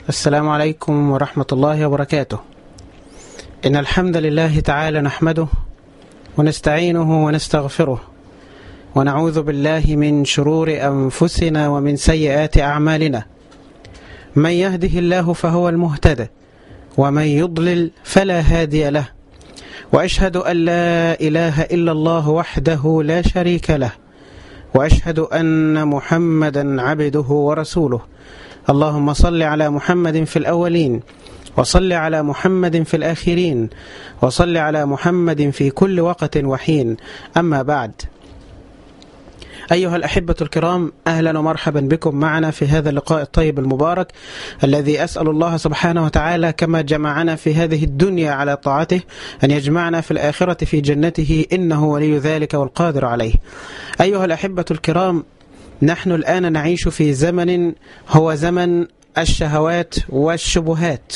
السلام عليكم ورحمة الله وبركاته إن الحمد لله تعالى نحمده ونستعينه ونستغفره ونعوذ بالله من شرور أنفسنا ومن سيئات أعمالنا من يهده الله فهو المهتدى ومن يضلل فلا هادي له وأشهد أن لا إله إلا الله وحده لا شريك له وأشهد أن محمدا عبده ورسوله اللهم صل على محمد في الأولين وصل على محمد في الآخرين وصل على محمد في كل وقت وحين أما بعد أيها الأحبة الكرام أهلا ومرحبا بكم معنا في هذا اللقاء الطيب المبارك الذي أسأل الله سبحانه وتعالى كما جمعنا في هذه الدنيا على طاعته أن يجمعنا في الآخرة في جنته إنه ولي ذلك والقادر عليه أيها الأحبة الكرام نحن الآن نعيش في زمن هو زمن الشهوات والشبهات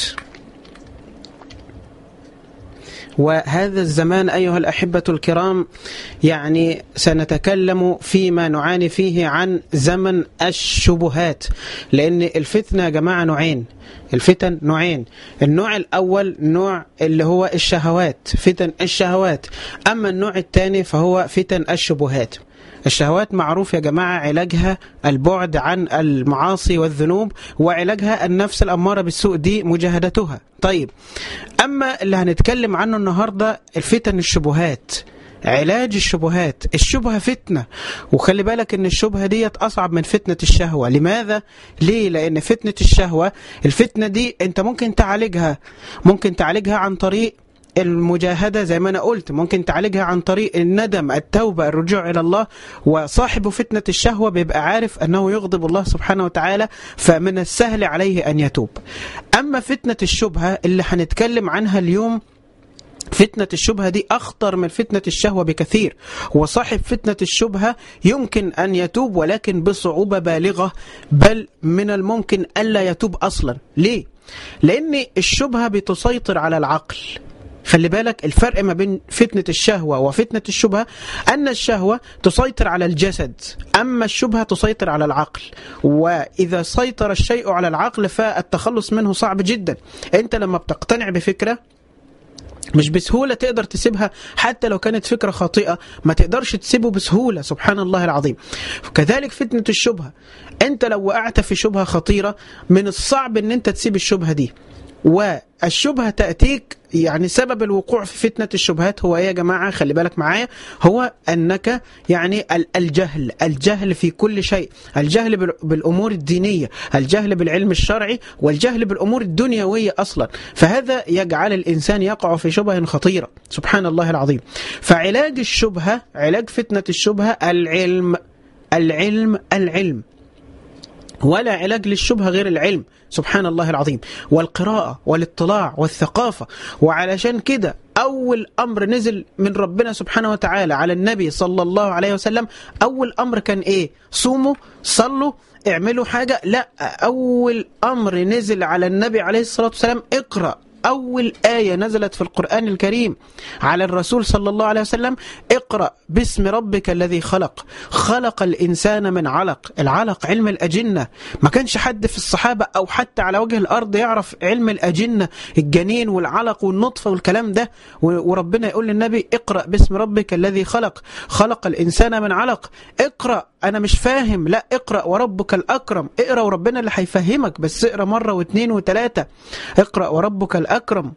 وهذا الزمان أيها الأحبة الكرام يعني سنتكلم فيما نعاني فيه عن زمن الشبهات لأن الفتنة يا جماعة نوعين الفتن نوعين النوع الأول نوع اللي هو الشهوات فتن الشهوات أما النوع الثاني فهو فتن الشبهات الشهوات معروف يا جماعة علاجها البعد عن المعاصي والذنوب وعلاجها النفس الأمارة بالسوء دي مجاهدتها طيب أما اللي هنتكلم عنه النهاردة الفتن الشبهات علاج الشبهات الشبهة فتنة وخلي بالك ان الشبهة ديت اصعب من فتنة الشهوة لماذا؟ ليه؟ لان فتنة الشهوة الفتنة دي انت ممكن تعالجها ممكن تعالجها عن طريق المجاهدة زي ما أنا قلت ممكن تعالجها عن طريق الندم التوبة الرجوع إلى الله وصاحب فتنة الشهوة بيبقى عارف أنه يغضب الله سبحانه وتعالى فمن السهل عليه أن يتوب أما فتنة الشبهة اللي هنتكلم عنها اليوم فتنة الشبهة دي أخطر من فتنة الشهوة بكثير وصاحب فتنة الشبهة يمكن أن يتوب ولكن بصعوبة بالغة بل من الممكن ألا يتوب أصلا ليه؟ لأن الشبهة بتسيطر على العقل خلي بالك الفرق ما بين فتنة الشهوة وفتنة الشبهة أن الشهوة تسيطر على الجسد أما الشبهة تسيطر على العقل وإذا سيطر الشيء على العقل فالتخلص منه صعب جدا أنت لما بتقتنع بفكرة مش بسهولة تقدر تسيبها حتى لو كانت فكرة خاطئة ما تقدرش تسيبه بسهولة سبحان الله العظيم كذلك فتنة الشبهة أنت لو وقعت في شبهة خطيرة من الصعب أن أنت تسيب الشبهة دي والشبهة تأتيك يعني سبب الوقوع في فتنة الشبهات هو ايه يا جماعة خلي بالك معايا هو أنك يعني الجهل الجهل في كل شيء الجهل بالأمور الدينية الجهل بالعلم الشرعي والجهل بالأمور الدنيوية أصلا فهذا يجعل الإنسان يقع في شبه خطيرة سبحان الله العظيم فعلاج الشبهة علاج فتنة الشبهة العلم العلم العلم ولا علاج للشبهة غير العلم سبحان الله العظيم والقراءة والاطلاع والثقافة وعلشان كده أول أمر نزل من ربنا سبحانه وتعالى على النبي صلى الله عليه وسلم أول أمر كان إيه صوموا صلوا اعملوا حاجة لا أول أمر نزل على النبي عليه الصلاة والسلام اقرأ أول آية نزلت في القرآن الكريم على الرسول صلى الله عليه وسلم اقرأ باسم ربك الذي خلق خلق الإنسان من علق العلق علم الأجنة ما كانش حد في الصحابة أو حتى على وجه الأرض يعرف علم الأجنة الجنين والعلق والنطفة والكلام ده وربنا يقول للنبي اقرأ باسم ربك الذي خلق خلق الإنسان من علق اقرأ أنا مش فاهم لا اقرأ وربك الأكرم اقرأ وربنا اللي هيفهمك بس اقرأ مرة واثنين وثلاثة اقرأ وربك الأكرم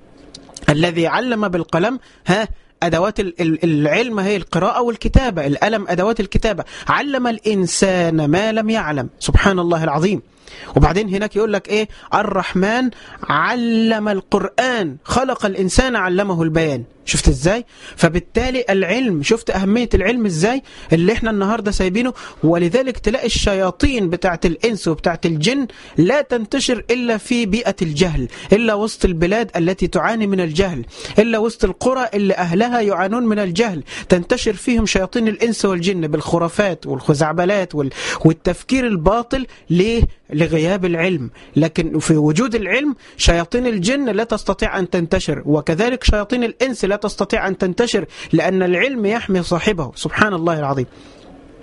الذي علم بالقلم ها أدوات العلم هي القراءة والكتابة الألم أدوات الكتابة علم الإنسان ما لم يعلم سبحان الله العظيم وبعدين هناك يقول لك ايه الرحمن علم القرآن خلق الإنسان علمه البيان شفت ازاي فبالتالي العلم شفت أهمية العلم ازاي اللي احنا النهاردة سايبينه ولذلك تلاقي الشياطين بتاعت الإنس وبتاعت الجن لا تنتشر إلا في بيئة الجهل إلا وسط البلاد التي تعاني من الجهل إلا وسط القرى اللي أهلها يعانون من الجهل تنتشر فيهم شياطين الإنس والجن بالخرافات والخزعبلات والتفكير الباطل ليه لغياب العلم لكن في وجود العلم شياطين الجن لا تستطيع أن تنتشر وكذلك شياطين الإنس لا تستطيع أن تنتشر لأن العلم يحمي صاحبه سبحان الله العظيم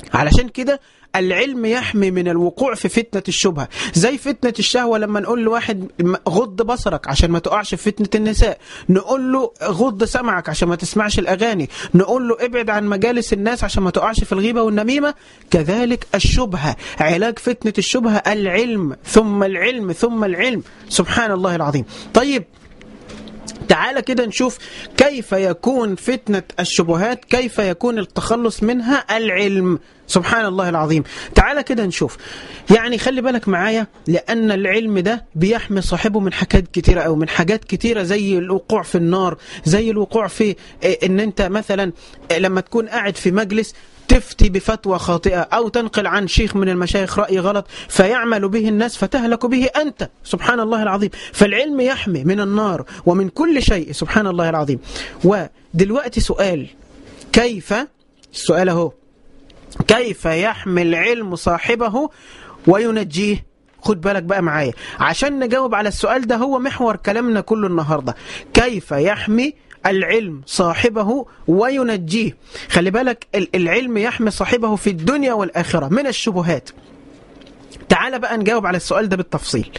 علشان كده العلم يحمي من الوقوع في فتنة الشبهة زي فتنة الشهوة لما نقول لواحد غض بصرك عشان ما تقعش في فتنة النساء نقول له غض سمعك عشان ما تسمعش الأغاني نقول له ابعد عن مجالس الناس عشان ما تقعش في الغيبة والنميمة كذلك الشبهة علاج فتنة الشبهة العلم ثم العلم ثم العلم سبحان الله العظيم طيب تعالى كده نشوف كيف يكون فتنة الشبهات كيف يكون التخلص منها العلم سبحان الله العظيم تعالى كده نشوف يعني خلي بالك معايا لأن العلم ده بيحمي صاحبه من حاجات كتيرة أو من حاجات كتيرة زي الوقوع في النار زي الوقوع في إن أنت مثلا لما تكون قاعد في مجلس تفتي بفتوى خاطئة أو تنقل عن شيخ من المشايخ رأي غلط فيعمل به الناس فتهلك به أنت سبحان الله العظيم فالعلم يحمي من النار ومن كل شيء سبحان الله العظيم ودلوقتي سؤال كيف السؤال هو كيف يحمي العلم صاحبه وينجيه خد بالك بقى معايا عشان نجاوب على السؤال ده هو محور كلامنا كله النهاردة كيف يحمي العلم صاحبه وينجيه خلي بالك العلم يحمي صاحبه في الدنيا والآخرة من الشبهات تعال بقى نجاوب على السؤال ده بالتفصيل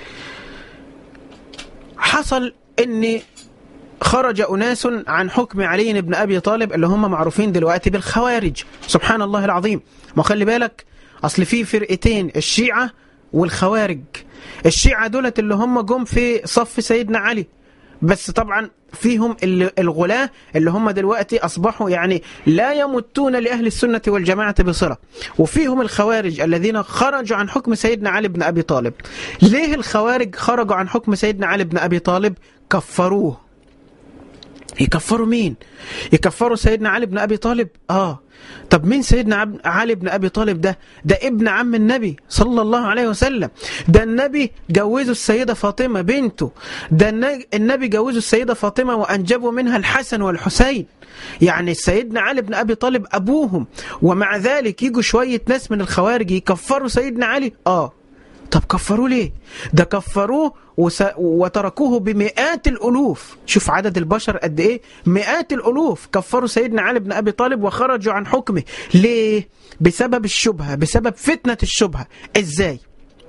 حصل ان خرج أناس عن حكم علي بن أبي طالب اللي هم معروفين دلوقتي بالخوارج سبحان الله العظيم ما خلي بالك أصل في فرقتين الشيعة والخوارج الشيعة دولت اللي هم جم في صف سيدنا علي بس طبعا فيهم الغلاة اللي هم دلوقتي أصبحوا يعني لا يمتون لأهل السنة والجماعة بصلة وفيهم الخوارج الذين خرجوا عن حكم سيدنا علي بن أبي طالب ليه الخوارج خرجوا عن حكم سيدنا علي بن أبي طالب كفروه يكفروا مين يكفروا سيدنا علي بن أبي طالب آه طب مين سيدنا علي بن أبي طالب ده ده ابن عم النبي صلى الله عليه وسلم ده النبي جوزه السيدة فاطمة بنته ده النبي جوزه السيدة فاطمة وأنجبوا منها الحسن والحسين يعني سيدنا علي بن أبي طالب أبوهم ومع ذلك يجوا شوية ناس من الخوارج يكفروا سيدنا علي آه طب كفروه ليه ده كفروه وس... وتركوه بمئات الألوف شوف عدد البشر قد إيه مئات الألوف كفروا سيدنا علي بن أبي طالب وخرجوا عن حكمه ليه بسبب الشبهة بسبب فتنة الشبهة إزاي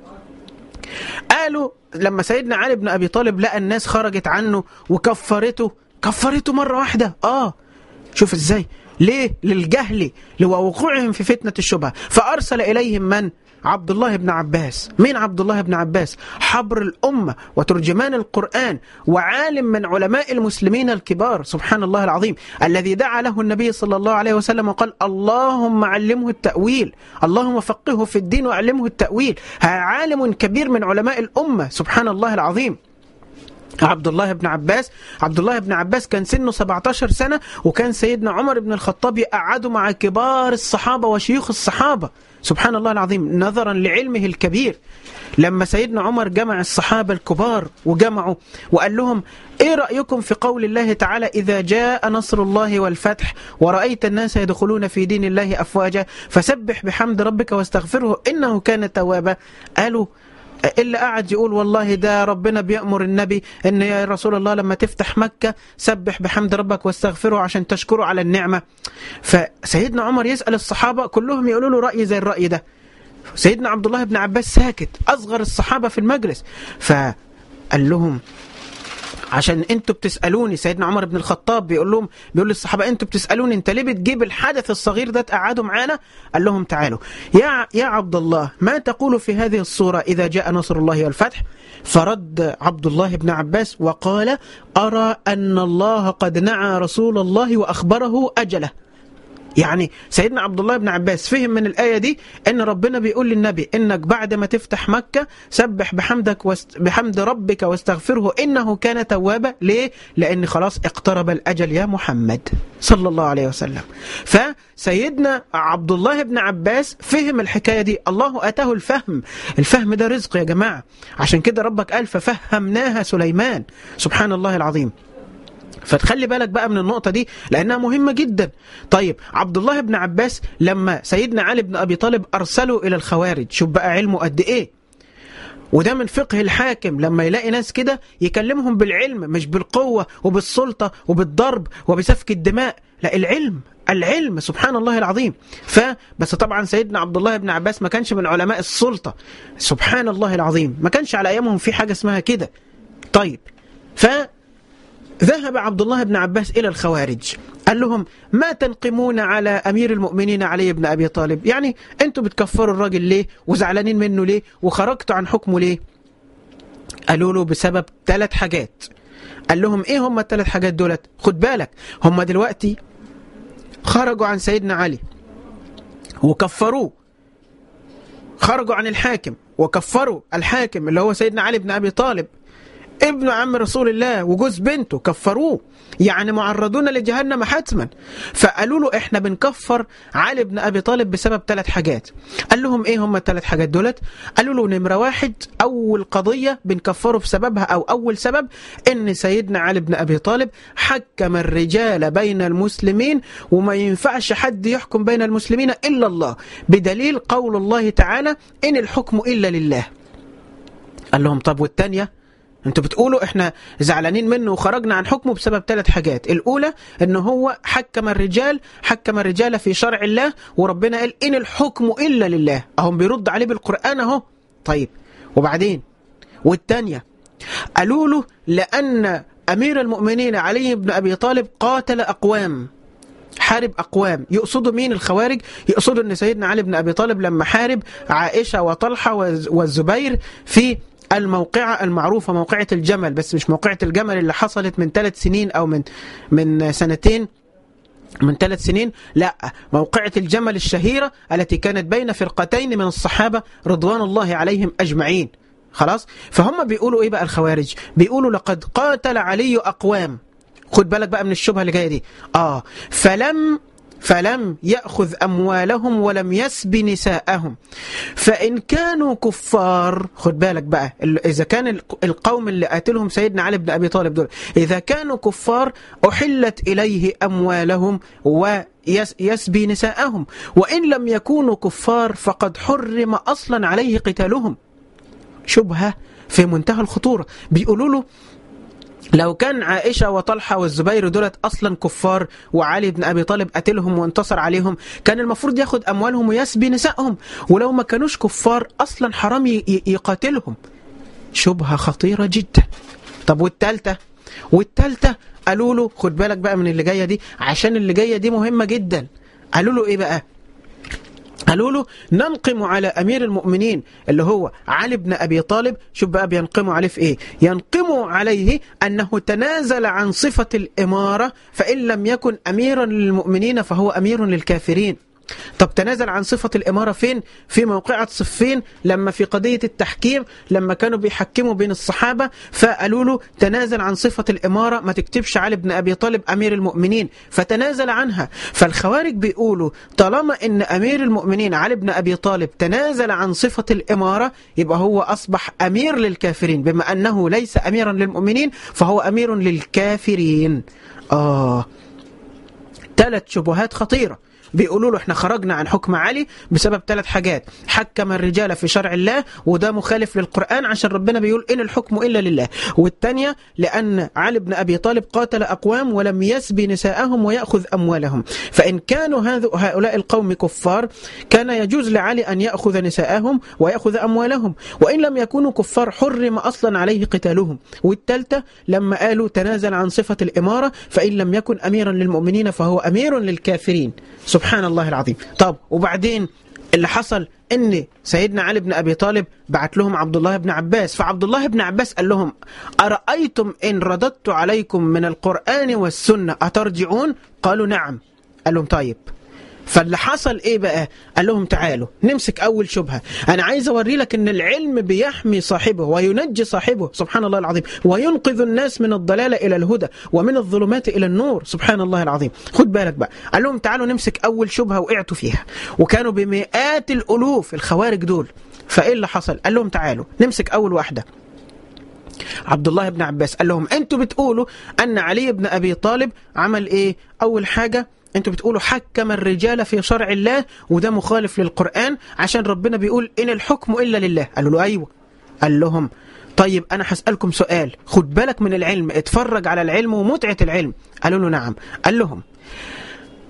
قالوا لما سيدنا علي بن أبي طالب لقى الناس خرجت عنه وكفرته كفرته مرة واحدة آه شوف إزاي ليه للجهل لوقوعهم في فتنة الشبهة فأرسل إليهم من عبد الله بن عباس مين عبد الله بن عباس حبر الأمة وترجمان القرآن وعالم من علماء المسلمين الكبار سبحان الله العظيم الذي دعا له النبي صلى الله عليه وسلم وقال اللهم علمه التأويل اللهم فقهه في الدين وعلمه التأويل عالم كبير من علماء الأمة سبحان الله العظيم عبد الله بن عباس عبد الله بن عباس كان سنه 17 سنة وكان سيدنا عمر بن الخطاب يقعده مع كبار الصحابة وشيوخ الصحابة سبحان الله العظيم نظرا لعلمه الكبير لما سيدنا عمر جمع الصحابة الكبار وجمعوا وقال لهم ايه رأيكم في قول الله تعالى إذا جاء نصر الله والفتح ورأيت الناس يدخلون في دين الله أفواجا فسبح بحمد ربك واستغفره إنه كان توابا قالوا اللي قاعد يقول والله ده ربنا بيأمر النبي ان يا رسول الله لما تفتح مكة سبح بحمد ربك واستغفره عشان تشكره على النعمة فسيدنا عمر يسأل الصحابة كلهم يقولوا له رأي زي الرأي ده سيدنا عبد الله بن عباس ساكت أصغر الصحابة في المجلس فقال لهم عشان انتوا بتسالوني سيدنا عمر بن الخطاب بيقول لهم بيقول للصحابه انتوا بتسالوني انت ليه بتجيب الحدث الصغير ده تقعدوا معانا قال لهم تعالوا يا يا عبد الله ما تقول في هذه الصوره اذا جاء نصر الله والفتح فرد عبد الله بن عباس وقال ارى ان الله قد نعى رسول الله واخبره اجله يعني سيدنا عبد الله بن عباس فهم من الآية دي أن ربنا بيقول للنبي إنك بعد ما تفتح مكة سبح بحمدك واست... بحمد ربك واستغفره إنه كان توابا ليه؟ لأن خلاص اقترب الأجل يا محمد صلى الله عليه وسلم فسيدنا عبد الله بن عباس فهم الحكاية دي الله أتاه الفهم الفهم ده رزق يا جماعة عشان كده ربك قال ففهمناها سليمان سبحان الله العظيم فتخلي بالك بقى من النقطة دي لأنها مهمة جدا طيب عبد الله بن عباس لما سيدنا علي بن أبي طالب أرسله إلى الخوارج شوف بقى علمه قد إيه وده من فقه الحاكم لما يلاقي ناس كده يكلمهم بالعلم مش بالقوة وبالسلطة وبالضرب وبسفك الدماء لا العلم العلم سبحان الله العظيم فبس طبعا سيدنا عبد الله بن عباس ما كانش من علماء السلطة سبحان الله العظيم ما كانش على أيامهم في حاجة اسمها كده طيب فذهب عبد الله بن عباس إلى الخوارج قال لهم ما تنقمون على أمير المؤمنين علي بن أبي طالب يعني أنتوا بتكفروا الراجل ليه وزعلانين منه ليه وخرجتوا عن حكمه ليه قالوا له بسبب ثلاث حاجات قال لهم ايه هم الثلاث حاجات دولت خد بالك هم دلوقتي خرجوا عن سيدنا علي وكفروه خرجوا عن الحاكم وكفروا الحاكم اللي هو سيدنا علي بن ابي طالب ابن عم رسول الله وجوز بنته كفروه يعني معرضون لجهنم حتما فقالوا له احنا بنكفر علي بن ابي طالب بسبب ثلاث حاجات قال لهم ايه هم الثلاث حاجات دولت قالوا له نمره واحد اول قضيه بنكفره بسببها او اول سبب ان سيدنا علي بن ابي طالب حكم الرجال بين المسلمين وما ينفعش حد يحكم بين المسلمين الا الله بدليل قول الله تعالى ان الحكم الا لله قال لهم طب والثانيه انتوا بتقولوا احنا زعلانين منه وخرجنا عن حكمه بسبب ثلاث حاجات الاولى ان هو حكم الرجال حكم الرجال في شرع الله وربنا قال ان الحكم الا لله اهم بيرد عليه بالقران اهو طيب وبعدين والثانيه قالوا له لان امير المؤمنين علي بن ابي طالب قاتل اقوام حارب أقوام يقصدوا مين الخوارج يقصدوا أن سيدنا علي بن أبي طالب لما حارب عائشة وطلحة والزبير في الموقعة المعروفة موقعة الجمل بس مش موقعة الجمل اللي حصلت من ثلاث سنين أو من من سنتين من ثلاث سنين لا موقعة الجمل الشهيرة التي كانت بين فرقتين من الصحابة رضوان الله عليهم أجمعين خلاص فهم بيقولوا إيه بقى الخوارج بيقولوا لقد قاتل علي أقوام خد بالك بقى من الشبهة اللي جاية دي آه فلم فلم يأخذ أموالهم ولم يسب نساءهم فإن كانوا كفار خد بالك بقى إذا كان القوم اللي قاتلهم سيدنا علي بن أبي طالب دول إذا كانوا كفار أحلت إليه أموالهم ويسبي نساءهم وإن لم يكونوا كفار فقد حرم أصلا عليه قتالهم شبهة في منتهى الخطورة بيقولوا له لو كان عائشة وطلحة والزبير دولت أصلا كفار وعلي بن أبي طالب قتلهم وانتصر عليهم كان المفروض ياخد أموالهم ويسبي نسائهم ولو ما كانوش كفار أصلا حرام يقاتلهم شبهة خطيرة جدا طب والتالتة والتالتة قالوا له خد بالك بقى من اللي جاية دي عشان اللي جاية دي مهمة جدا قالوا له إيه بقى قالوا له ننقم على أمير المؤمنين اللي هو علي بن أبي طالب شوف بقى بينقموا عليه في إيه ينقموا عليه أنه تنازل عن صفة الإمارة فإن لم يكن أميرا للمؤمنين فهو أمير للكافرين طب تنازل عن صفة الإمارة فين؟ في موقعة صفين لما في قضية التحكيم لما كانوا بيحكموا بين الصحابة فقالوا له تنازل عن صفة الإمارة ما تكتبش علي بن أبي طالب أمير المؤمنين فتنازل عنها فالخوارج بيقولوا طالما إن أمير المؤمنين علي بن أبي طالب تنازل عن صفة الإمارة يبقى هو أصبح أمير للكافرين بما أنه ليس أميرا للمؤمنين فهو أمير للكافرين آه ثلاث شبهات خطيرة بيقولوا له احنا خرجنا عن حكم علي بسبب ثلاث حاجات حكم الرجال في شرع الله وده مخالف للقرآن عشان ربنا بيقول إن الحكم إلا لله والثانية لأن علي بن أبي طالب قاتل أقوام ولم يسبي نساءهم ويأخذ أموالهم فإن كانوا هؤلاء القوم كفار كان يجوز لعلي أن يأخذ نساءهم ويأخذ أموالهم وإن لم يكونوا كفار حرم أصلا عليه قتالهم والثالثة لما قالوا تنازل عن صفة الإمارة فإن لم يكن أميرا للمؤمنين فهو أمير للكافرين سبحان الله العظيم طب وبعدين اللي حصل ان سيدنا علي بن ابي طالب بعت لهم عبد الله بن عباس فعبد الله بن عباس قال لهم ارايتم ان رددت عليكم من القران والسنه اترجعون قالوا نعم قال لهم طيب فاللي حصل ايه بقى قال لهم تعالوا نمسك اول شبهه انا عايز اوري لك ان العلم بيحمي صاحبه وينجي صاحبه سبحان الله العظيم وينقذ الناس من الضلاله الى الهدى ومن الظلمات الى النور سبحان الله العظيم خد بالك بقى قال لهم تعالوا نمسك اول شبهه وقعتوا فيها وكانوا بمئات الالوف الخوارج دول فايه اللي حصل قال لهم تعالوا نمسك اول واحده عبد الله بن عباس قال لهم انتوا بتقولوا ان علي بن ابي طالب عمل ايه اول حاجه انتوا بتقولوا حكم الرجال في شرع الله وده مخالف للقرآن عشان ربنا بيقول إن الحكم إلا لله قالوا له أيوة قال لهم طيب أنا هسألكم سؤال خد بالك من العلم اتفرج على العلم ومتعة العلم قالوا له نعم قال لهم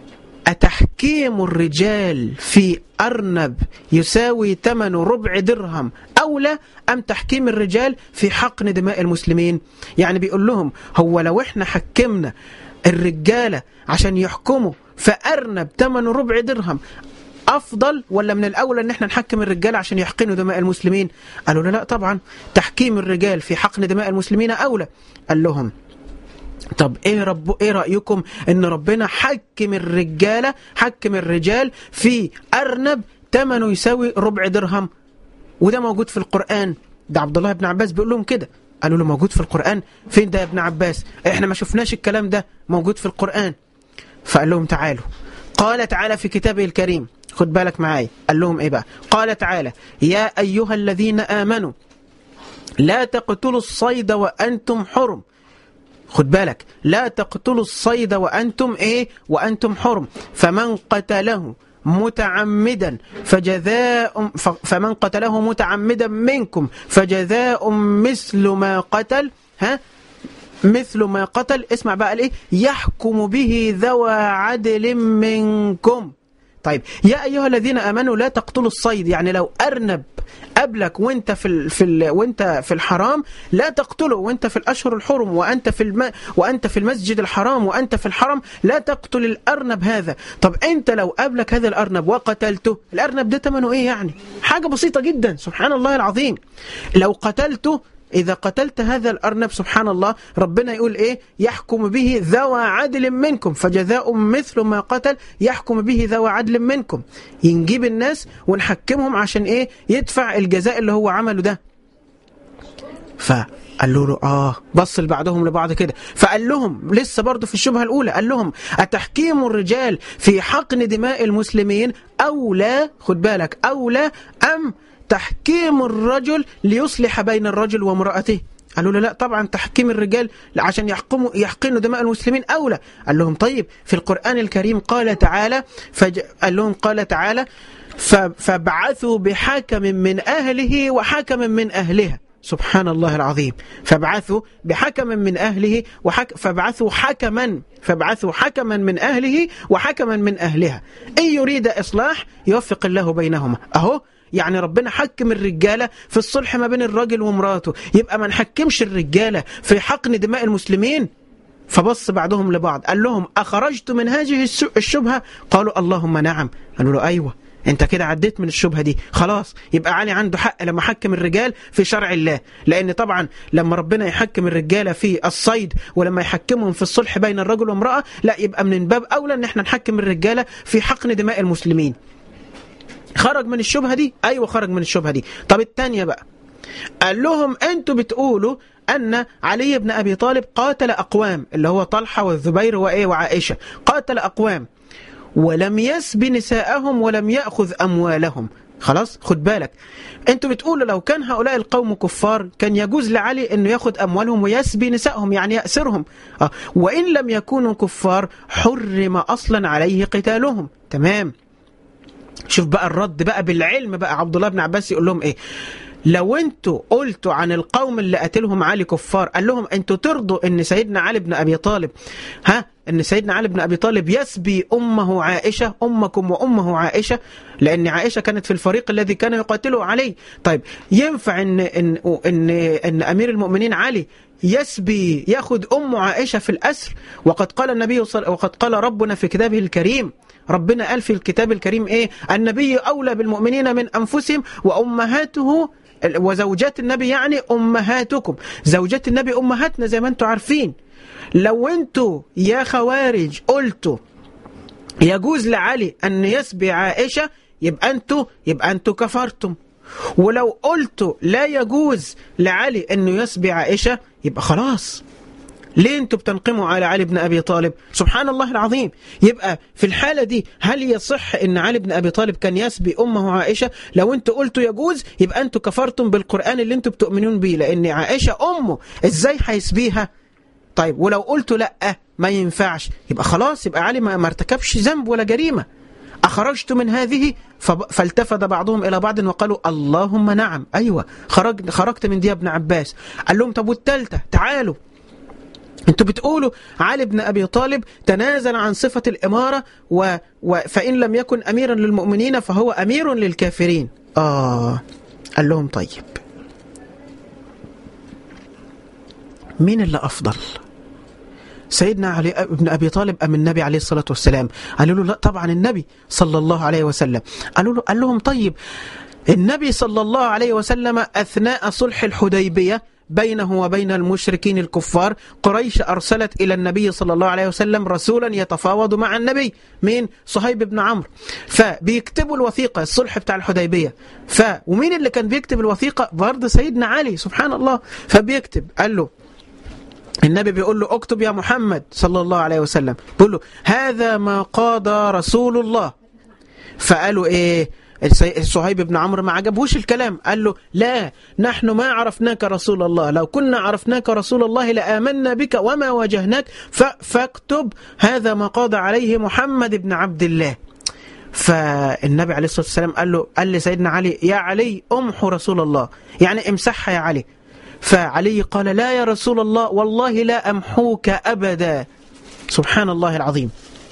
أتحكيم الرجال في أرنب يساوي ثمن ربع درهم أولى أم تحكيم الرجال في حقن دماء المسلمين يعني بيقول لهم هو لو احنا حكمنا الرجالة عشان يحكموا فأرنب ثمن ربع درهم أفضل ولا من الأولى أن احنا نحكم الرجال عشان يحقنوا دماء المسلمين قالوا له لا طبعا تحكيم الرجال في حقن دماء المسلمين أولى قال لهم طب ايه رب ايه رايكم ان ربنا حكم الرجاله حكم الرجال في ارنب ثمنه يساوي ربع درهم وده موجود في القران ده عبد الله بن عباس بيقول لهم كده قالوا له موجود في القران فين ده يا ابن عباس احنا ما شفناش الكلام ده موجود في القران فقال لهم تعالوا قال تعالى في كتابه الكريم خد بالك معايا قال لهم ايه بقى قال تعالى يا ايها الذين امنوا لا تقتلوا الصيد وانتم حرم خد بالك لا تقتلوا الصيد وأنتم إيه وأنتم حرم فمن قتله متعمدا فجزاء فمن قتله متعمدا منكم فجزاء مثل ما قتل ها مثل ما قتل اسمع بقى الايه يحكم به ذوى عدل منكم طيب يا ايها الذين امنوا لا تقتلوا الصيد يعني لو ارنب قبلك وانت في ال في ال وانت في الحرام لا تقتله وانت في الاشهر الحرم وانت في الم وانت في المسجد الحرام وانت في الحرم لا تقتل الارنب هذا طب انت لو قابلك هذا الارنب وقتلته الارنب ده ثمنه ايه يعني حاجه بسيطه جدا سبحان الله العظيم لو قتلته إذا قتلت هذا الأرنب سبحان الله ربنا يقول إيه يحكم به ذوى عدل منكم فجزاء مثل ما قتل يحكم به ذوى عدل منكم ينجيب الناس ونحكمهم عشان إيه يدفع الجزاء اللي هو عمله ده فقال له آه بص بعضهم لبعض كده فقال لهم لسه برضه في الشبهة الأولى قال لهم أتحكيم الرجال في حقن دماء المسلمين أولى خد بالك أولى أم تحكيم الرجل ليصلح بين الرجل وامرأته قالوا له لا طبعا تحكيم الرجال عشان يحكموا يحقنوا دماء المسلمين اولى قال لهم طيب في القران الكريم قال تعالى فج... قال لهم قال تعالى ف... فابعثوا بحكم من اهله وحكم من اهلها سبحان الله العظيم فابعثوا بحكم من اهله وحك... فابعثوا حكما فابعثوا حكما من اهله وحكما من اهلها ان يريد اصلاح يوفق الله بينهما اهو يعني ربنا حكم الرجالة في الصلح ما بين الراجل ومراته يبقى ما نحكمش الرجالة في حقن دماء المسلمين فبص بعضهم لبعض قال لهم أخرجت من هذه الشبهة قالوا اللهم نعم قالوا له أيوة انت كده عديت من الشبهة دي خلاص يبقى علي عنده حق لما حكم الرجال في شرع الله لأن طبعا لما ربنا يحكم الرجالة في الصيد ولما يحكمهم في الصلح بين الرجل وامرأة لا يبقى من باب أولى ان احنا نحكم الرجالة في حقن دماء المسلمين خرج من الشبهة دي أيوة خرج من الشبهة دي طب التانية بقى قال لهم أنتوا بتقولوا أن علي بن أبي طالب قاتل أقوام اللي هو طلحة والزبير وإيه وعائشة قاتل أقوام ولم يسب نساءهم ولم يأخذ أموالهم خلاص خد بالك انتوا بتقولوا لو كان هؤلاء القوم كفار كان يجوز لعلي انه ياخد اموالهم ويسبي نسائهم يعني يأسرهم اه وان لم يكونوا كفار حرم اصلا عليه قتالهم تمام شوف بقى الرد بقى بالعلم بقى عبد الله بن عباس يقول لهم ايه لو انتوا قلتوا عن القوم اللي قتلهم علي كفار قال لهم انتوا ترضوا ان سيدنا علي بن ابي طالب ها ان سيدنا علي بن ابي طالب يسبي امه عائشه امكم وامه عائشه لان عائشه كانت في الفريق الذي كان يقاتله علي طيب ينفع ان ان ان, إن امير المؤمنين علي يسبي ياخذ ام عائشه في الاسر وقد قال النبي صل... وقد قال ربنا في كتابه الكريم ربنا قال في الكتاب الكريم ايه النبي اولى بالمؤمنين من انفسهم وامهاته وزوجات النبي يعني امهاتكم زوجات النبي امهاتنا زي ما انتم عارفين لو انتوا يا خوارج قلتوا يجوز لعلي ان يسبي عائشه يبقى انتوا يبقى انتوا كفرتم ولو قلتوا لا يجوز لعلي انه يسبي عائشه يبقى خلاص ليه انتوا بتنقموا على علي بن ابي طالب سبحان الله العظيم يبقى في الحالة دي هل يصح ان علي بن ابي طالب كان يسبي امه عائشة لو انتوا قلتوا يجوز يبقى انتوا كفرتم بالقرآن اللي انتوا بتؤمنون بيه لان عائشة امه ازاي هيسبيها طيب ولو قلتوا لا ما ينفعش يبقى خلاص يبقى علي ما ارتكبش ذنب ولا جريمة أخرجت من هذه فالتفت بعضهم إلى بعض وقالوا اللهم نعم أيوة خرج خرجت من دي ابن عباس قال لهم طب والتالتة تعالوا انتوا بتقولوا علي بن أبي طالب تنازل عن صفة الإمارة و... و... فإن لم يكن أميرا للمؤمنين فهو أمير للكافرين آه قال لهم طيب مين اللي أفضل سيدنا علي بن أبي طالب أم النبي عليه الصلاة والسلام قالوا له لا طبعا النبي صلى الله عليه وسلم قالوا له قال لهم طيب النبي صلى الله عليه وسلم أثناء صلح الحديبية بينه وبين المشركين الكفار قريش أرسلت إلى النبي صلى الله عليه وسلم رسولا يتفاوض مع النبي مين صهيب بن عمرو فبيكتبوا الوثيقة الصلح بتاع الحديبية ف ومين اللي كان بيكتب الوثيقة برضه سيدنا علي سبحان الله فبيكتب قال له النبي بيقول له اكتب يا محمد صلى الله عليه وسلم بيقول له هذا ما قاضى رسول الله فقالوا ايه صهيب بن عمرو ما عجبهوش الكلام قال له لا نحن ما عرفناك رسول الله لو كنا عرفناك رسول الله لآمنا بك وما واجهناك فاكتب هذا ما قاضى عليه محمد بن عبد الله فالنبي عليه الصلاة والسلام قال له قال لسيدنا علي يا علي امحو رسول الله يعني امسحها يا علي فعلي قال لا يا رسول الله والله لا أمحوك أبدا سبحان الله العظيم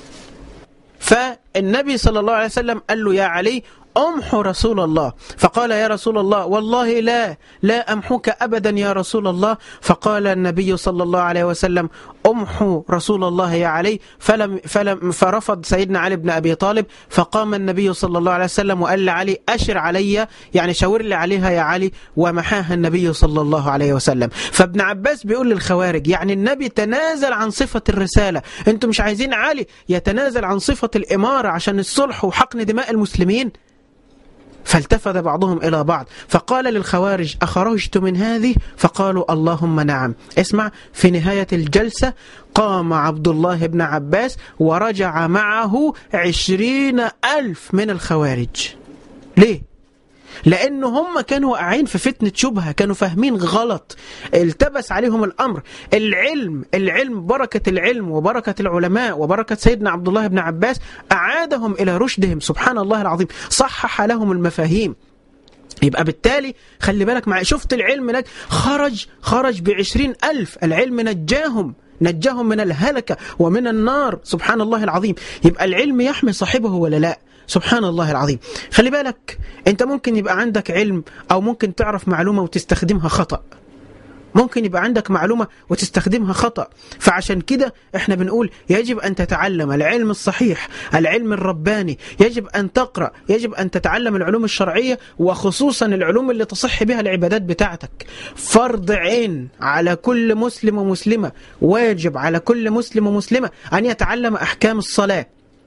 فالنبي صلى الله عليه وسلم قال له يا علي أمحو رسول الله فقال يا رسول الله والله لا لا أمحوك أبدا يا رسول الله فقال النبي صلى الله عليه وسلم أمحو رسول الله يا علي فلم فلم فرفض سيدنا علي بن أبي طالب فقام النبي صلى الله عليه وسلم وقال لعلي أشر علي يعني شاور لي عليها يا علي ومحاها النبي صلى الله عليه وسلم فابن عباس بيقول للخوارج يعني النبي تنازل عن صفة الرسالة انتم مش عايزين علي يتنازل عن صفة الإمارة عشان الصلح وحقن دماء المسلمين فالتفت بعضهم إلى بعض فقال للخوارج أخرجت من هذه فقالوا اللهم نعم اسمع في نهاية الجلسة قام عبد الله بن عباس ورجع معه عشرين ألف من الخوارج ليه؟ لأن هم كانوا واقعين في فتنة شبهة كانوا فاهمين غلط التبس عليهم الأمر العلم العلم بركة العلم وبركة العلماء وبركة سيدنا عبد الله بن عباس أعادهم إلى رشدهم سبحان الله العظيم صحح لهم المفاهيم يبقى بالتالي خلي بالك مع شفت العلم لك خرج خرج بعشرين ألف العلم نجاهم نجاهم من الهلكة ومن النار سبحان الله العظيم يبقى العلم يحمي صاحبه ولا لا سبحان الله العظيم خلي بالك انت ممكن يبقى عندك علم او ممكن تعرف معلومة وتستخدمها خطأ ممكن يبقى عندك معلومة وتستخدمها خطأ فعشان كده احنا بنقول يجب أن تتعلم العلم الصحيح العلم الرباني يجب أن تقرأ يجب أن تتعلم العلوم الشرعية وخصوصا العلوم اللي تصح بها العبادات بتاعتك فرض عين على كل مسلم ومسلمة واجب على كل مسلم ومسلمة أن يتعلم أحكام الصلاة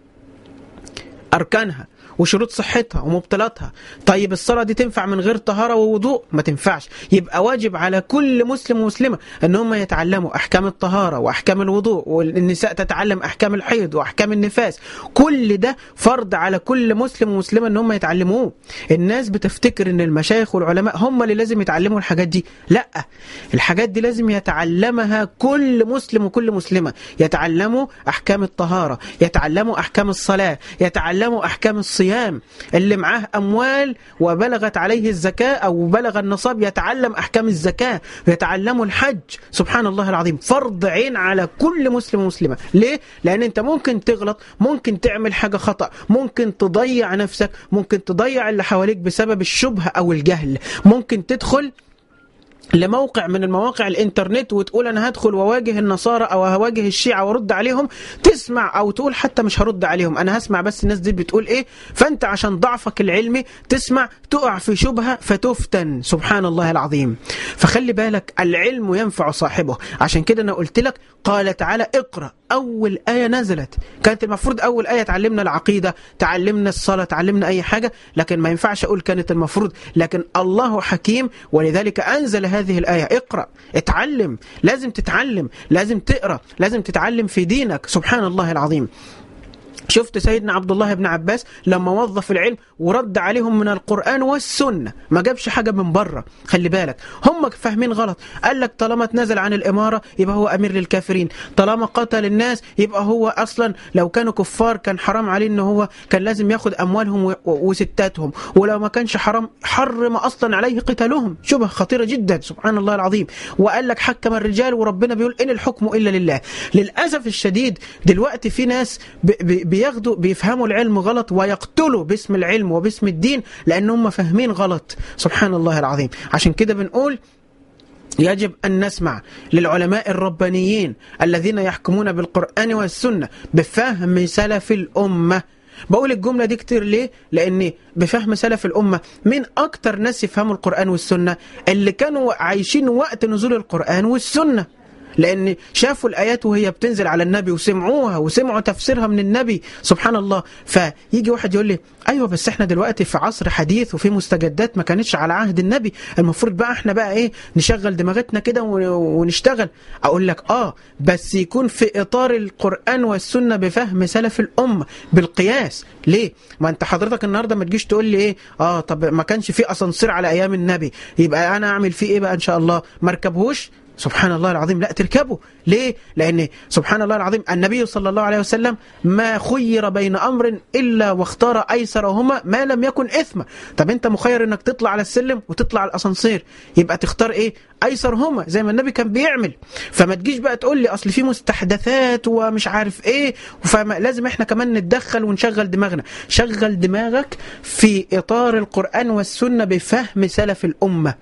أركانها وشروط صحتها ومبطلاتها طيب الصلاة دي تنفع من غير طهارة ووضوء ما تنفعش يبقى واجب على كل مسلم ومسلمة ان هم يتعلموا احكام الطهارة واحكام الوضوء والنساء تتعلم احكام الحيض واحكام النفاس كل ده فرض على كل مسلم ومسلمة ان هم يتعلموه الناس بتفتكر ان المشايخ والعلماء هم اللي لازم يتعلموا الحاجات دي لا الحاجات دي لازم يتعلمها كل مسلم وكل مسلمة يتعلموا احكام الطهارة يتعلموا احكام الصلاة يتعلموا احكام الصيام الصيام اللي معاه أموال وبلغت عليه الزكاة أو بلغ النصاب يتعلم أحكام الزكاة يتعلم الحج سبحان الله العظيم فرض عين على كل مسلم ومسلمة ليه؟ لأن أنت ممكن تغلط ممكن تعمل حاجة خطأ ممكن تضيع نفسك ممكن تضيع اللي حواليك بسبب الشبهة أو الجهل ممكن تدخل لموقع من المواقع الانترنت وتقول انا هدخل واواجه النصارى او هواجه الشيعة وارد عليهم تسمع او تقول حتى مش هرد عليهم انا هسمع بس الناس دي بتقول ايه فانت عشان ضعفك العلمي تسمع تقع في شبهة فتفتن سبحان الله العظيم فخلي بالك العلم ينفع صاحبه عشان كده انا قلت لك قال تعالى اقرأ أول آية نزلت كانت المفروض أول آية تعلمنا العقيدة تعلمنا الصلاة تعلمنا أي حاجة لكن ما ينفعش أقول كانت المفروض لكن الله حكيم ولذلك أنزل هذه الآية اقرأ اتعلم لازم تتعلم لازم تقرأ لازم تتعلم في دينك سبحان الله العظيم شفت سيدنا عبد الله بن عباس لما وظف العلم ورد عليهم من القرآن والسنة ما جابش حاجة من بره خلي بالك هم فاهمين غلط قال لك طالما تنازل عن الإمارة يبقى هو أمير للكافرين طالما قتل الناس يبقى هو أصلا لو كانوا كفار كان حرام عليه إن هو كان لازم ياخد أموالهم و- و- وستاتهم ولو ما كانش حرام حرم أصلا عليه قتالهم شبه خطيرة جدا سبحان الله العظيم وقال لك حكم الرجال وربنا بيقول إن الحكم إلا لله للأسف الشديد دلوقتي في ناس ب- ب- بياخدوا بيفهموا العلم غلط ويقتلوا باسم العلم وباسم الدين لأن هم فاهمين غلط سبحان الله العظيم عشان كده بنقول يجب أن نسمع للعلماء الربانيين الذين يحكمون بالقرآن والسنة بفهم سلف الأمة بقول الجملة دي كتير ليه؟ لأن بفهم سلف الأمة من أكتر ناس يفهموا القرآن والسنة اللي كانوا عايشين وقت نزول القرآن والسنة لأن شافوا الآيات وهي بتنزل على النبي وسمعوها وسمعوا تفسيرها من النبي سبحان الله فيجي واحد يقول لي أيوة بس احنا دلوقتي في عصر حديث وفي مستجدات ما كانتش على عهد النبي المفروض بقى احنا بقى ايه نشغل دماغتنا كده ون- ونشتغل أقول لك آه بس يكون في إطار القرآن والسنة بفهم سلف الأمة بالقياس ليه؟ ما أنت حضرتك النهاردة ما تجيش تقول لي إيه آه طب ما كانش في أسانسير على أيام النبي يبقى أنا أعمل فيه إيه بقى إن شاء الله ما اركبهوش سبحان الله العظيم لا تركبوا ليه؟ لأن سبحان الله العظيم النبي صلى الله عليه وسلم ما خير بين أمر إلا واختار أيسرهما ما لم يكن إثما طب أنت مخير أنك تطلع على السلم وتطلع على الأسانسير يبقى تختار إيه؟ أيسرهما زي ما النبي كان بيعمل فما تجيش بقى تقول لي أصل في مستحدثات ومش عارف إيه فلازم إحنا كمان نتدخل ونشغل دماغنا شغل دماغك في إطار القرآن والسنة بفهم سلف الأمة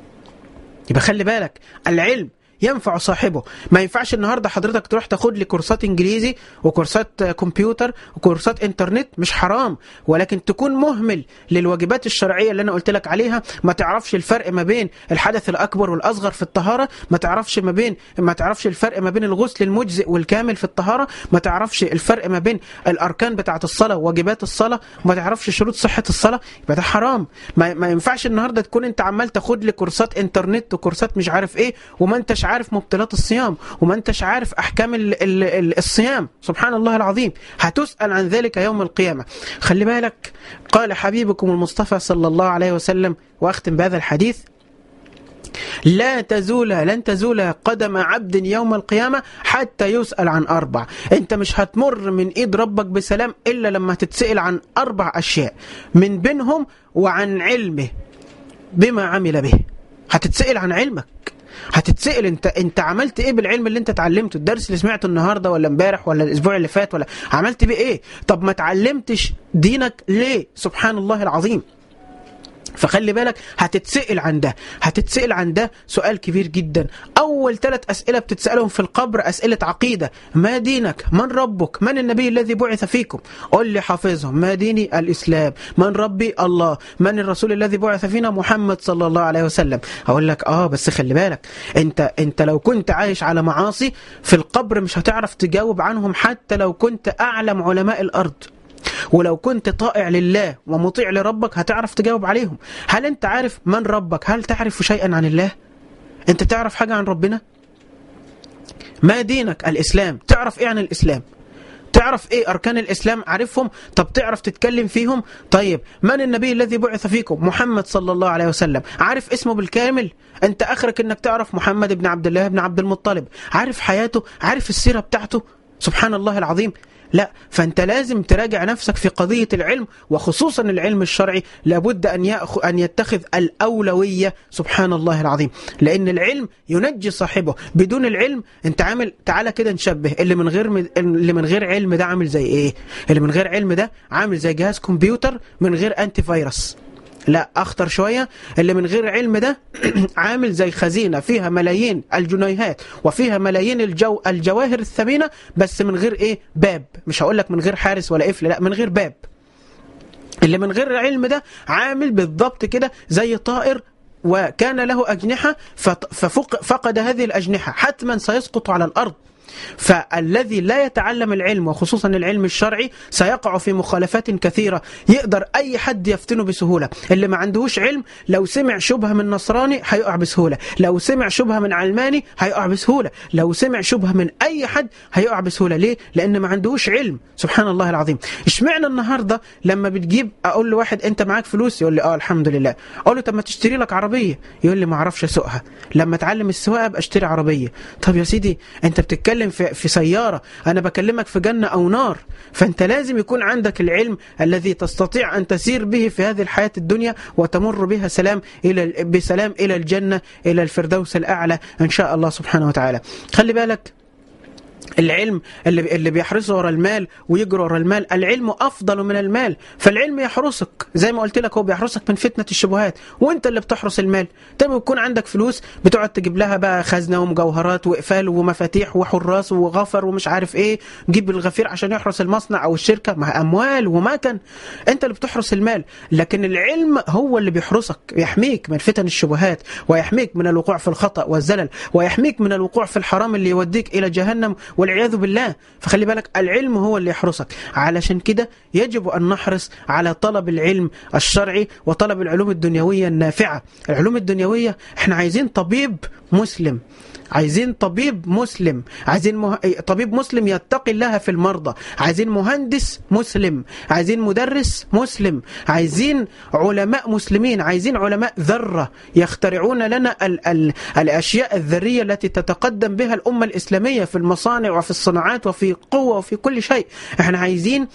يبقى خلي بالك العلم ينفع صاحبه ما ينفعش النهارده حضرتك تروح تاخد لي كورسات انجليزي وكورسات كمبيوتر وكورسات انترنت مش حرام ولكن تكون مهمل للواجبات الشرعيه اللي انا قلت لك عليها ما تعرفش الفرق ما بين الحدث الاكبر والاصغر في الطهاره ما تعرفش ما بين ما تعرفش الفرق ما بين الغسل المجزئ والكامل في الطهاره ما تعرفش الفرق ما بين الاركان بتاعه الصلاه وواجبات الصلاه ما تعرفش شروط صحه الصلاه يبقى ده حرام ما, ما ينفعش النهارده تكون انت عمال تاخد لي كورسات انترنت وكورسات مش عارف ايه وما انتش عارف مبطلات الصيام وما انتش عارف احكام ال ال ال الصيام سبحان الله العظيم هتسال عن ذلك يوم القيامه خلي بالك قال حبيبكم المصطفى صلى الله عليه وسلم واختم بهذا الحديث لا تزول لن تزول قدم عبد يوم القيامة حتى يسأل عن أربع أنت مش هتمر من إيد ربك بسلام إلا لما تتسأل عن أربع أشياء من بينهم وعن علمه بما عمل به هتتسأل عن علمك هتتسأل انت انت عملت ايه بالعلم اللي انت اتعلمته الدرس اللي سمعته النهارده ولا امبارح ولا الاسبوع اللي فات ولا عملت بيه ايه طب ما اتعلمتش دينك ليه سبحان الله العظيم فخلي بالك هتتسأل عن ده هتتسأل عن ده سؤال كبير جدا أول ثلاث أسئلة بتتسألهم في القبر أسئلة عقيدة ما دينك من ربك من النبي الذي بعث فيكم قل لي حافظهم ما ديني الإسلام من ربي الله من الرسول الذي بعث فينا محمد صلى الله عليه وسلم أقول لك آه بس خلي بالك أنت أنت لو كنت عايش على معاصي في القبر مش هتعرف تجاوب عنهم حتى لو كنت أعلم علماء الأرض ولو كنت طائع لله ومطيع لربك هتعرف تجاوب عليهم هل انت عارف من ربك هل تعرف شيئا عن الله انت تعرف حاجة عن ربنا ما دينك الإسلام تعرف ايه عن الإسلام تعرف ايه اركان الاسلام عارفهم طب تعرف تتكلم فيهم طيب من النبي الذي بعث فيكم محمد صلى الله عليه وسلم عارف اسمه بالكامل انت اخرك انك تعرف محمد بن عبد الله بن عبد المطلب عارف حياته عارف السيره بتاعته سبحان الله العظيم لا فانت لازم تراجع نفسك في قضيه العلم وخصوصا العلم الشرعي لابد ان يأخ ان يتخذ الاولويه سبحان الله العظيم لان العلم ينجي صاحبه بدون العلم انت عامل تعالى كده نشبه اللي من غير اللي من غير علم ده عامل زي ايه اللي من غير علم ده عامل زي جهاز كمبيوتر من غير انتي فيروس لا اخطر شويه اللي من غير علم ده عامل زي خزينه فيها ملايين الجنيهات وفيها ملايين الجو الجواهر الثمينه بس من غير ايه باب مش هقول لك من غير حارس ولا قفل لا من غير باب اللي من غير علم ده عامل بالضبط كده زي طائر وكان له أجنحة ففقد هذه الأجنحة حتما سيسقط على الأرض فالذي لا يتعلم العلم وخصوصا العلم الشرعي سيقع في مخالفات كثيرة يقدر أي حد يفتنه بسهولة اللي ما عندهوش علم لو سمع شبهة من نصراني هيقع بسهولة لو سمع شبهة من علماني هيقع بسهولة لو سمع شبهة من أي حد هيقع بسهولة ليه؟ لأن ما عندهوش علم سبحان الله العظيم اشمعنى النهاردة لما بتجيب أقول لواحد أنت معاك فلوس يقول لي آه الحمد لله أقول له طب ما تشتري لك عربية يقول لي ما أعرفش أسوقها لما أتعلم السواقة أبقى أشتري عربية طب يا سيدي أنت بتتكلم في, في سيارة أنا بكلمك في جنة أو نار فأنت لازم يكون عندك العلم الذي تستطيع أن تسير به في هذه الحياة الدنيا وتمر بها سلام إلى بسلام إلى الجنة إلى الفردوس الأعلى إن شاء الله سبحانه وتعالى خلي بالك العلم اللي اللي بيحرصه ورا المال ويجري ورا المال العلم افضل من المال فالعلم يحرسك زي ما قلت لك هو بيحرسك من فتنه الشبهات وانت اللي بتحرس المال طب يكون عندك فلوس بتقعد تجيب لها بقى خزنه ومجوهرات واقفال ومفاتيح وحراس وغفر ومش عارف ايه جيب الغفير عشان يحرس المصنع او الشركه مع اموال ومكن انت اللي بتحرس المال لكن العلم هو اللي بيحرسك يحميك من فتن الشبهات ويحميك من الوقوع في الخطا والزلل ويحميك من الوقوع في الحرام اللي يوديك الى جهنم والعياذ بالله فخلي بالك العلم هو اللي يحرسك علشان كده يجب أن نحرص على طلب العلم الشرعي وطلب العلوم الدنيوية النافعة العلوم الدنيوية احنا عايزين طبيب مسلم عايزين طبيب مسلم عايزين مه... طبيب مسلم يتقي الله في المرضى عايزين مهندس مسلم عايزين مدرس مسلم عايزين علماء مسلمين عايزين علماء ذرة يخترعون لنا ال... ال... الأشياء الذرية التي تتقدم بها الأمة الإسلامية في المصانع وفي الصناعات وفي قوة وفي كل شيء احنا عايزين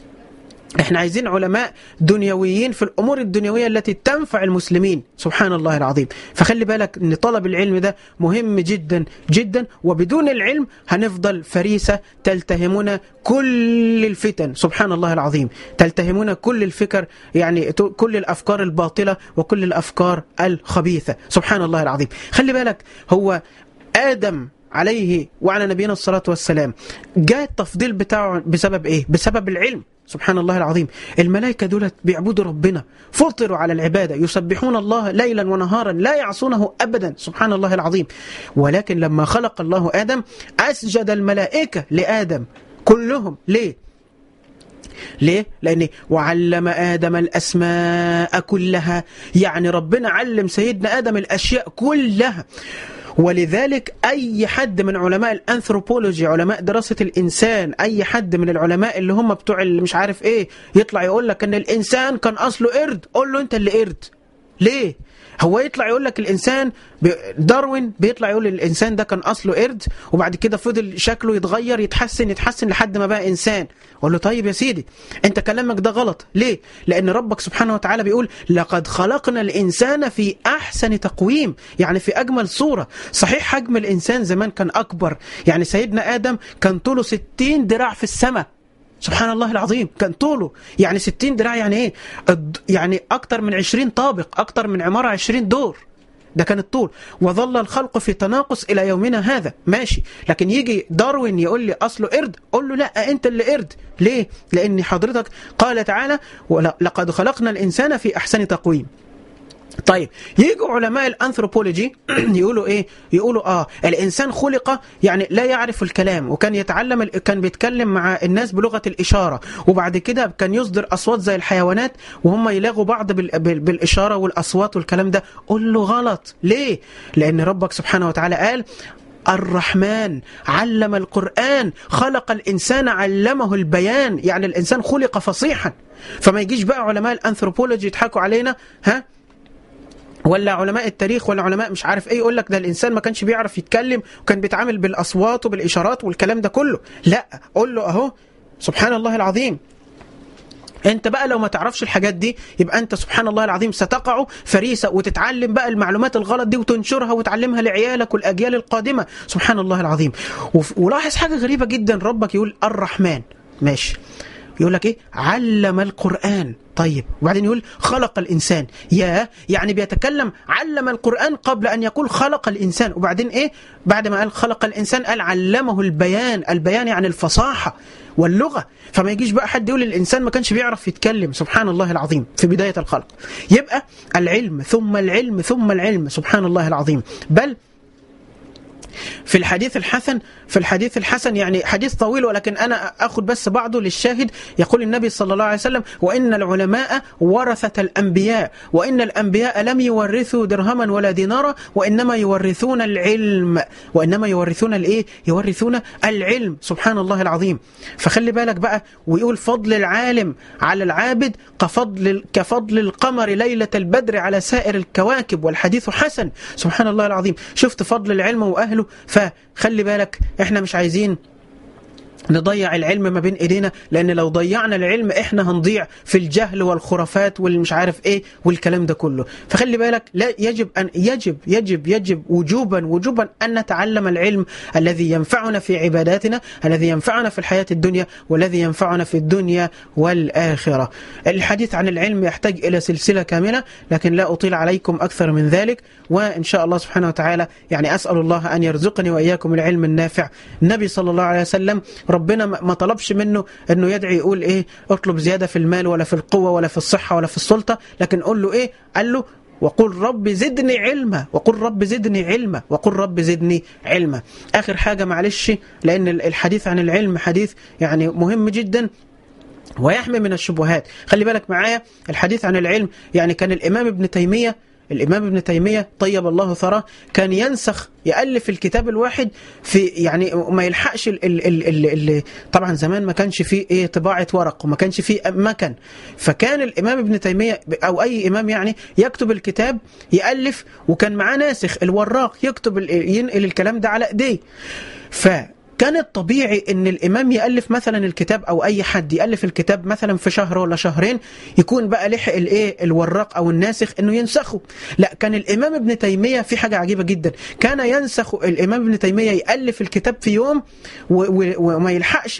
احنا عايزين علماء دنيويين في الامور الدنيويه التي تنفع المسلمين سبحان الله العظيم فخلي بالك ان طلب العلم ده مهم جدا جدا وبدون العلم هنفضل فريسه تلتهمنا كل الفتن سبحان الله العظيم تلتهمنا كل الفكر يعني كل الافكار الباطله وكل الافكار الخبيثه سبحان الله العظيم خلي بالك هو ادم عليه وعلى نبينا الصلاة والسلام جاء التفضيل بتاعه بسبب ايه بسبب العلم سبحان الله العظيم الملائكة دول بيعبدوا ربنا فطروا على العبادة يسبحون الله ليلا ونهارا لا يعصونه أبدا سبحان الله العظيم ولكن لما خلق الله آدم أسجد الملائكة لآدم كلهم ليه ليه؟ لأن وعلم آدم الأسماء كلها يعني ربنا علم سيدنا آدم الأشياء كلها ولذلك أي حد من علماء الأنثروبولوجي علماء دراسة الإنسان أي حد من العلماء اللي هم بتوع اللي مش عارف إيه يطلع يقول لك أن الإنسان كان أصله قرد قول له أنت اللي قرد ليه؟ هو يطلع يقول لك الانسان داروين بيطلع يقول الانسان ده كان اصله قرد وبعد كده فضل شكله يتغير يتحسن يتحسن لحد ما بقى انسان اقول له طيب يا سيدي انت كلامك ده غلط ليه لان ربك سبحانه وتعالى بيقول لقد خلقنا الانسان في احسن تقويم يعني في اجمل صوره صحيح حجم الانسان زمان كان اكبر يعني سيدنا ادم كان طوله 60 ذراع في السماء سبحان الله العظيم كان طوله يعني 60 دراع يعني ايه يعني اكتر من 20 طابق اكتر من عماره 20 دور ده كان الطول وظل الخلق في تناقص الى يومنا هذا ماشي لكن يجي داروين يقول لي اصله قرد قول له لا انت اللي قرد ليه لان حضرتك قال تعالى لقد خلقنا الانسان في احسن تقويم طيب يجوا علماء الانثروبولوجي يقولوا ايه يقولوا اه الانسان خلق يعني لا يعرف الكلام وكان يتعلم كان بيتكلم مع الناس بلغه الاشاره وبعد كده كان يصدر اصوات زي الحيوانات وهم يلاغوا بعض بال... بال... بالاشاره والاصوات والكلام ده قول له غلط ليه لان ربك سبحانه وتعالى قال الرحمن علم القرآن خلق الإنسان علمه البيان يعني الإنسان خلق فصيحا فما يجيش بقى علماء الأنثروبولوجي يضحكوا علينا ها ولا علماء التاريخ ولا علماء مش عارف ايه يقول لك ده الانسان ما كانش بيعرف يتكلم وكان بيتعامل بالاصوات وبالاشارات والكلام ده كله لا قول له اهو سبحان الله العظيم انت بقى لو ما تعرفش الحاجات دي يبقى انت سبحان الله العظيم ستقع فريسه وتتعلم بقى المعلومات الغلط دي وتنشرها وتعلمها لعيالك والاجيال القادمه سبحان الله العظيم ولاحظ حاجه غريبه جدا ربك يقول الرحمن ماشي يقول لك ايه علم القرآن طيب وبعدين يقول خلق الإنسان يا يعني بيتكلم علم القرآن قبل أن يقول خلق الإنسان وبعدين إيه بعد ما قال خلق الإنسان قال علمه البيان البيان يعني الفصاحة واللغة فما يجيش بقى حد يقول الإنسان ما كانش بيعرف يتكلم سبحان الله العظيم في بداية الخلق يبقى العلم ثم العلم ثم العلم سبحان الله العظيم بل في الحديث الحسن في الحديث الحسن يعني حديث طويل ولكن أنا أخذ بس بعضه للشاهد يقول النبي صلى الله عليه وسلم وإن العلماء ورثة الأنبياء وإن الأنبياء لم يورثوا درهما ولا دينارا وإنما يورثون العلم وإنما يورثون الإيه يورثون العلم سبحان الله العظيم فخلي بالك بقى ويقول فضل العالم على العابد كفضل كفضل القمر ليلة البدر على سائر الكواكب والحديث حسن سبحان الله العظيم شفت فضل العلم وأهله فخلي بالك احنا مش عايزين نضيع العلم ما بين ايدينا لان لو ضيعنا العلم احنا هنضيع في الجهل والخرافات والمش عارف ايه والكلام ده كله فخلي بالك لا يجب ان يجب يجب يجب وجوبا وجوبا ان نتعلم العلم الذي ينفعنا في عباداتنا الذي ينفعنا في الحياه الدنيا والذي ينفعنا في الدنيا والاخره الحديث عن العلم يحتاج الى سلسله كامله لكن لا اطيل عليكم اكثر من ذلك وان شاء الله سبحانه وتعالى يعني اسال الله ان يرزقني واياكم العلم النافع النبي صلى الله عليه وسلم ربنا ما طلبش منه انه يدعي يقول ايه اطلب زياده في المال ولا في القوه ولا في الصحه ولا في السلطه لكن قول له ايه قال له وقل رب زدني علما وقل رب زدني علما وقل رب زدني علما اخر حاجه معلش لان الحديث عن العلم حديث يعني مهم جدا ويحمي من الشبهات خلي بالك معايا الحديث عن العلم يعني كان الامام ابن تيميه الإمام ابن تيمية طيب الله ثراه كان ينسخ يألف الكتاب الواحد في يعني ما يلحقش ال ال ال ال ال طبعا زمان ما كانش فيه ايه طباعة ورق وما كانش فيه مكن فكان الإمام ابن تيمية أو أي إمام يعني يكتب الكتاب يألف وكان معاه ناسخ الوراق يكتب ينقل الكلام ده على إيديه ف كان الطبيعي ان الامام يالف مثلا الكتاب او اي حد يالف الكتاب مثلا في شهر ولا شهرين يكون بقى لحق الايه الوراق او الناسخ انه ينسخه لا كان الامام ابن تيميه في حاجه عجيبه جدا كان ينسخ الامام ابن تيميه يالف الكتاب في يوم وما يلحقش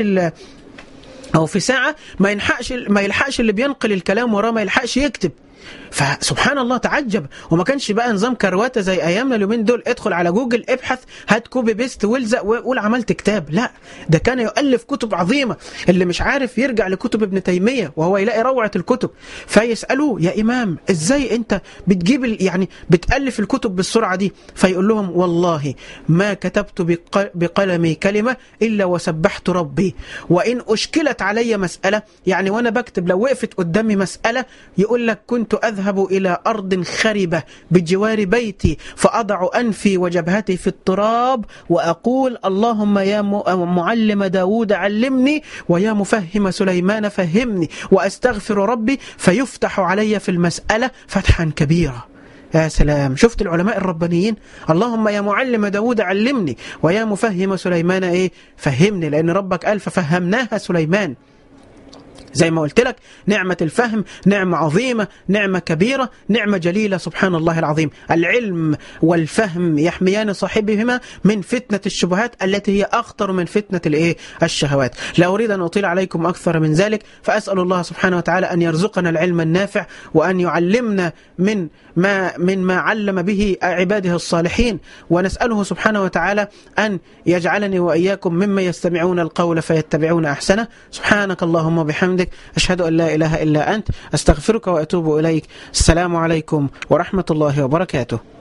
او في ساعه ما يلحقش ما يلحقش اللي بينقل الكلام وراه ما يلحقش يكتب فسبحان الله تعجب وما كانش بقى نظام كرواته زي ايامنا اليومين دول ادخل على جوجل ابحث هات كوبي بيست والزق وقول عملت كتاب لا ده كان يؤلف كتب عظيمه اللي مش عارف يرجع لكتب ابن تيميه وهو يلاقي روعه الكتب فيسالوه يا امام ازاي انت بتجيب يعني بتالف الكتب بالسرعه دي فيقول لهم والله ما كتبت بقلمي كلمه الا وسبحت ربي وان اشكلت علي مساله يعني وانا بكتب لو وقفت قدامي مساله يقول لك كنت أذهب إلى أرض خربة بجوار بيتي فأضع أنفي وجبهتي في التراب وأقول اللهم يا معلم داود علمني ويا مفهم سليمان فهمني وأستغفر ربي فيفتح علي في المسألة فتحا كبيرا يا سلام شفت العلماء الربانيين اللهم يا معلم داود علمني ويا مفهم سليمان ايه فهمني لأن ربك قال ففهمناها سليمان زي ما قلت لك نعمة الفهم نعمة عظيمة نعمة كبيرة نعمة جليلة سبحان الله العظيم العلم والفهم يحميان صاحبهما من فتنة الشبهات التي هي أخطر من فتنة الإيه الشهوات لا أريد أن أطيل عليكم أكثر من ذلك فأسأل الله سبحانه وتعالى أن يرزقنا العلم النافع وأن يعلمنا من ما من ما علم به عباده الصالحين ونسأله سبحانه وتعالى أن يجعلني وإياكم مما يستمعون القول فيتبعون أحسنه سبحانك اللهم وبحمدك أشهد أن لا إله إلا أنت أستغفرك وأتوب إليك السلام عليكم ورحمة الله وبركاته